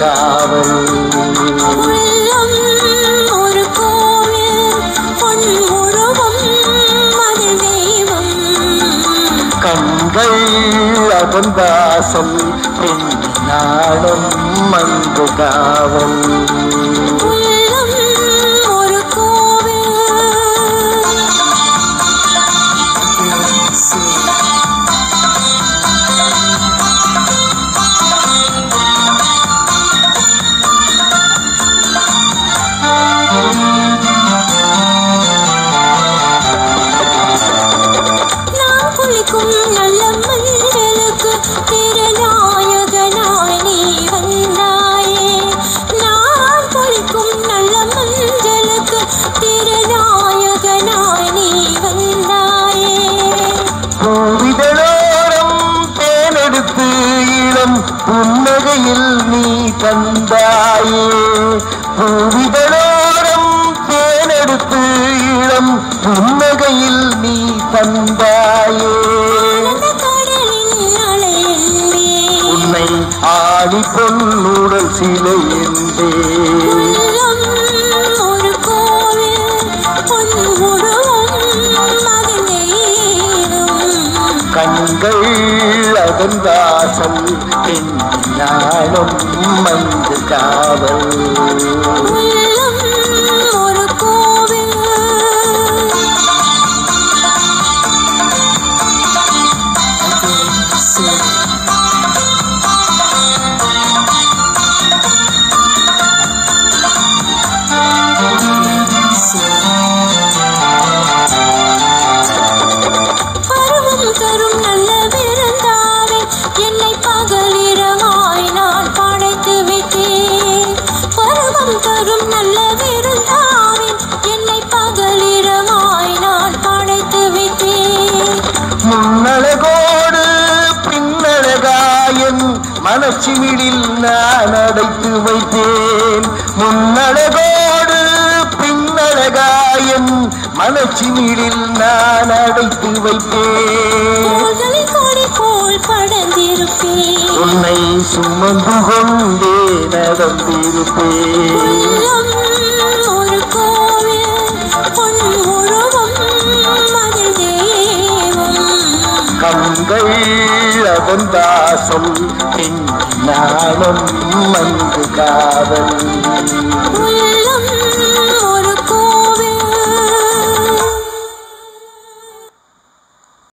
காவல் உள்ளம் ஒரு கோவில் பொன் உருவம் அதில் தெய்வம் கண்கள் அதன் வாசல் பெண் நாளும் அன்பு காவல் உள்ளம் ஒரு கோவில் நான் குளிக்கும் நல்ல மஞ்சளுக்கு திருநாயகனாய் நீ வந்தாயே நான் குளிக்கும் நல்ல மஞ்சளுக்கு திருநாயகனாய் நீ வந்தாயே பூவிதழோரம் தேனெடுத்து இளம் புன்னகையில் நீ தந்தாயே பூவிதழோரம் தேனெடுத்து இளம் புன்னகையில் நீ தந்தாயே ஆனந்த கடலின் அலை என்பேன் உன்னை ஆணி பொன்னுடல் சிலை என்பே உள்ளம் ஒரு கோவில் பொன் உருவம் அதில் தெய்வம் கண்கள் அதன் வாசல் என் நாளும் மந்து காவல் உள்ளம் ஒரு கோவில் பருவம் தரும் நல்ல விருந்தாவே என்னை பகலிரமாய் நான் படைத்து விட்டேன் பருவம் தரும் நல்ல விருந்தாவே என்னை பகலிரமாய் நான் படைத்து விட்டேன் முன்னழகோடு பின்னழகாயன் மனச்சிமிழில் நான் அடைத்து வைத்தேன் முன்னழகோடு பின்னழகாயன் மனச்சிமிழில் நான் அடைத்து வைத்தேன் தோள்களில் கொடி போல் படர்ந்திருப்பேன் உன்னை சுமந்து கொண்டே நடந்திருப்பேன் உள்ளம் ஒரு கோவில் பொன் உருவம் அதில் தெய்வம் கண்கள் அதன் வாசல் என் நாளும் மந்து காவல் உள்ளம்